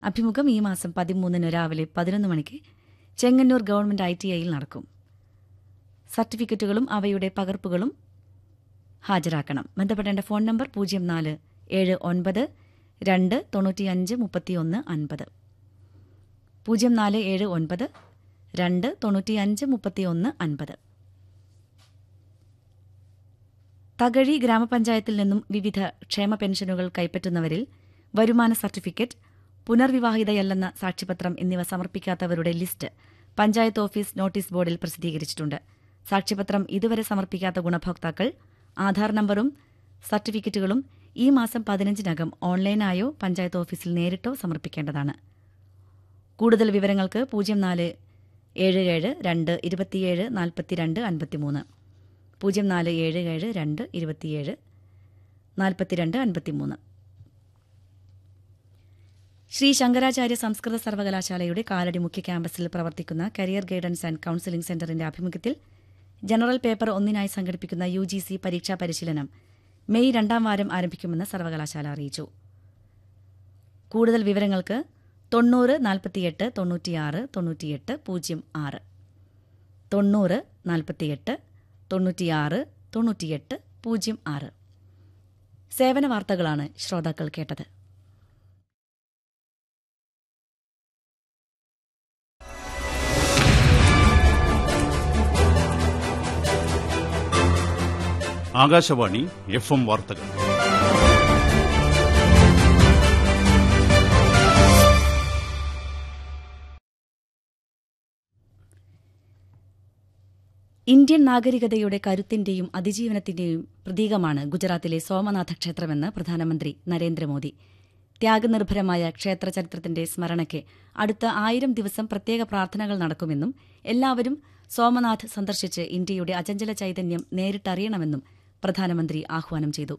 അഭിമുഖം ഈ മാസം പതിമൂന്നിന് രാവിലെ പതിനൊന്ന് മണിക്ക് ചെങ്ങന്നൂർ ഗവൺമെന്റ് ഐ ടി ഐയിൽ നടക്കും സർട്ടിഫിക്കറ്റുകളും അവയുടെ പകർപ്പുകളും ഹാജരാക്കണം ബന്ധപ്പെടേണ്ട ഫോൺ നമ്പർ പൂജ്യം നാല് ഏഴ് ഒൻപത് രണ്ട് തൊണ്ണൂറ്റിയഞ്ച് മുപ്പത്തിയൊന്ന് അൻപത് പൂജ്യം നാല് ഏഴ് ഒൻപത് രണ്ട് തൊണ്ണൂറ്റിയഞ്ച് മുപ്പത്തിയൊന്ന് അൻപത് തകഴി ഗ്രാമപഞ്ചായത്തിൽ നിന്നും വിവിധ ക്ഷേമ പെൻഷനുകൾ കൈപ്പറ്റുന്നവരിൽ വരുമാന സർട്ടിഫിക്കറ്റ് പുനർവിവാഹിതയല്ലെന്ന സാക്ഷ്യപത്രം എന്നിവ സമർപ്പിക്കാത്തവരുടെ ലിസ്റ്റ് പഞ്ചായത്ത് ഓഫീസ് നോട്ടീസ് ബോർഡിൽ പ്രസിദ്ധീകരിച്ചിട്ടുണ്ട് സാക്ഷ്യപത്രം ഇതുവരെ സമർപ്പിക്കാത്ത ഗുണഭോക്താക്കൾ ആധാർ നമ്പറും സർട്ടിഫിക്കറ്റുകളും ഈ മാസം പതിനഞ്ചിനകം ഓൺലൈനായോ പഞ്ചായത്ത് ഓഫീസിൽ നേരിട്ടോ സമർപ്പിക്കേണ്ടതാണ് കൂടുതൽ വിവരങ്ങൾക്ക് പൂജ്യം നാല് ഏഴ് ഏഴ് രണ്ട് ഇരുപത്തിയേഴ് നാൽപ്പത്തിരണ്ട് അൻപത്തിമൂന്ന് പൂജ്യം നാല് ഏഴ് ഏഴ് രണ്ട് ഇരുപത്തിയേഴ് നാൽപ്പത്തിരണ്ട് അൻപത്തിമൂന്ന് ശ്രീ ശങ്കരാചാര്യ സംസ്കൃത സർവകലാശാലയുടെ കാലടി മുഖ്യ ക്യാമ്പസിൽ പ്രവർത്തിക്കുന്ന കരിയർ ഗൈഡൻസ് ആൻഡ് കൌൺസിലിംഗ് സെന്ററിന്റെ ആഭിമുഖ്യത്തിൽ ജനറൽ പേപ്പർ ഒന്നിനായി സംഘടിപ്പിക്കുന്ന യു ജി സി പരീക്ഷാ പരിശീലനം മെയ് രണ്ടാം വാരം ആരംഭിക്കുമെന്ന് സർവകലാശാല അറിയിച്ചു കൂടുതൽ വിവരങ്ങൾക്ക് തൊണ്ണൂറ് നാൽപ്പത്തിയെട്ട് തൊണ്ണൂറ്റിയാറ് തൊണ്ണൂറ്റിയെട്ട് പൂജ്യം ആറ് തൊണ്ണൂറ് നാൽപ്പത്തിയെട്ട് തൊണ്ണൂറ്റിയാറ് തൊണ്ണൂറ്റിയെട്ട് പൂജ്യം ആറ് സേവന വാർത്തകളാണ് ശ്രോതാക്കൾ കേട്ടത് ആകാശവാണി എഫ് എം വാർത്തകൾ ഇന്ത്യൻ നാഗരികതയുടെ കരുത്തിന്റെയും അതിജീവനത്തിന്റെയും പ്രതീകമാണ് ഗുജറാത്തിലെ സോമനാഥ ക്ഷേത്രമെന്ന് പ്രധാനമന്ത്രി നരേന്ദ്രമോദി ത്യാഗനിർഭരമായ ക്ഷേത്ര ചരിത്രത്തിന്റെ സ്മരണയ്ക്ക് അടുത്ത ആയിരം ദിവസം പ്രത്യേക പ്രാർത്ഥനകൾ നടക്കുമെന്നും എല്ലാവരും സോമനാഥ് സന്ദർശിച്ച് ഇന്ത്യയുടെ അചഞ്ചല ചൈതന്യം നേരിട്ടറിയണമെന്നും പ്രധാനമന്ത്രി ആഹ്വാനം ചെയ്തു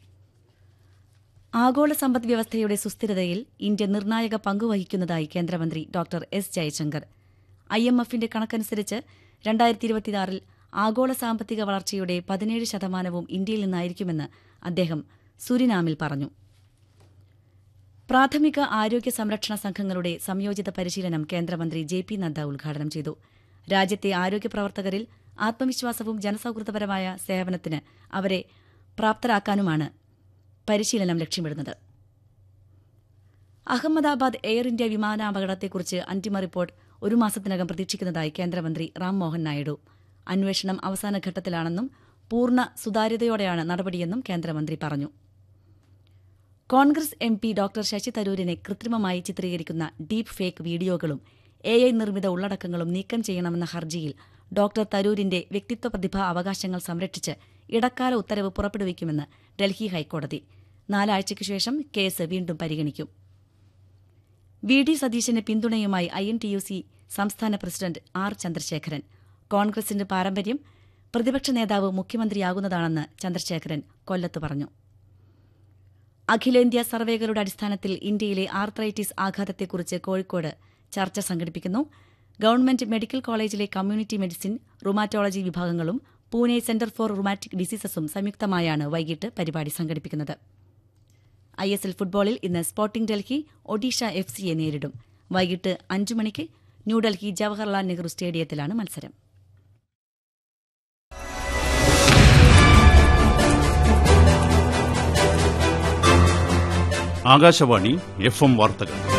ആഗോള സമ്പദ് വ്യവസ്ഥയുടെ സുസ്ഥിരതയിൽ ഇന്ത്യ നിർണായക പങ്കുവഹിക്കുന്നതായി കേന്ദ്രമന്ത്രി doctor S Jaishankar I M എഫിന്റെ കണക്കനുസരിച്ച് രണ്ടായിരത്തി ഇരുപത്തിയാറിൽ ആഗോള സാമ്പത്തിക വളർച്ചയുടെ പതിനേഴ് ശതമാനവും ഇന്ത്യയിൽ നിന്നായിരിക്കുമെന്ന് അദ്ദേഹം സുരിനാമിൽ പറഞ്ഞു പ്രാഥമിക ആരോഗ്യ സംരക്ഷണ സംഘങ്ങളുടെ സംയോജിത പരിശീലനം കേന്ദ്രമന്ത്രി ജെ പി നദ്ദ ഉദ്ഘാടനം ചെയ്തു രാജ്യത്തെ ആരോഗ്യ പ്രവർത്തകരിൽ ആത്മവിശ്വാസവും ജനസൌഹൃദപരമായ സേവനത്തിന് അവരെ പ്രാപ്തരാക്കാനുമാണ് പരിശീലനം ലക്ഷ്യമിടുന്നത് അഹമ്മദാബാദ് എയർ ഇന്ത്യ വിമാനാപകടത്തെക്കുറിച്ച് അന്തിമ റിപ്പോർട്ട് ഒരു മാസത്തിനകം പ്രതീക്ഷിക്കുന്നതായി കേന്ദ്രമന്ത്രി റാം മോഹൻ നായിഡു അന്വേഷണം അവസാന ഘട്ടത്തിലാണെന്നും പൂർണ്ണ സുതാര്യതയോടെയാണ് നടപടിയെന്നും കേന്ദ്രമന്ത്രി പറഞ്ഞു Congress M P doctor Shashi തരൂരിനെ കൃത്രിമമായി ചിത്രീകരിക്കുന്ന ഡീപ് ഫേക്ക് വീഡിയോകളും എ ഐ നിർമ്മിത ഉള്ളടക്കങ്ങളും നീക്കം ചെയ്യണമെന്ന ഹർജിയിൽ ഡോക്ടർ തരൂരിന്റെ വ്യക്തിത്വ പ്രതിഭാ അവകാശങ്ങൾ സംരക്ഷിച്ച് ഇടക്കാല ഉത്തരവ് പുറപ്പെടുവിക്കുമെന്ന് ഡൽഹി ഹൈക്കോടതി നാലാഴ്ചയ്ക്കു ശേഷം കേസ് വീണ്ടും പരിഗണിക്കും വി ഡി സതീശന് പിന്തുണയുമായി I N T U C സംസ്ഥാന പ്രസിഡന്റ് ആർ ചന്ദ്രശേഖരൻ കോൺഗ്രസിന്റെ പാരമ്പര്യം പ്രതിപക്ഷ നേതാവ് മുഖ്യമന്ത്രിയാകുന്നതാണെന്ന് ചന്ദ്രശേഖരൻ കൊല്ലത്ത് പറഞ്ഞു അഖിലേന്ത്യാ സർവേകളുടെ അടിസ്ഥാനത്തിൽ ഇന്ത്യയിലെ ആർത്രൈറ്റിസ് ആഘാതത്തെക്കുറിച്ച് കോഴിക്കോട് ചർച്ച സംഘടിപ്പിക്കുന്നു ഗവൺമെന്റ് മെഡിക്കൽ കോളേജിലെ കമ്മ്യൂണിറ്റി മെഡിസിൻ റുമാറ്റോളജി വിഭാഗങ്ങളും പൂനെ സെന്റർ ഫോർ റുമാറ്റിക് ഡിസീസസും സംയുക്തമായാണ് വൈകിട്ട് പരിപാടി സംഘടിപ്പിക്കുന്നത് ഐ എസ് എൽ ഫുട്ബോളിൽ ഇന്ന് സ്പോർട്ടിംഗ് ഡൽഹി ഒഡീഷ എഫ് സിയെ നേരിടും വൈകിട്ട് അഞ്ചു മണിക്ക് ന്യൂഡൽഹി ജവഹർലാൽ നെഹ്റു സ്റ്റേഡിയത്തിലാണ് മത്സരം ആകാശവാണി എഫ് എം വാർത്തകൾ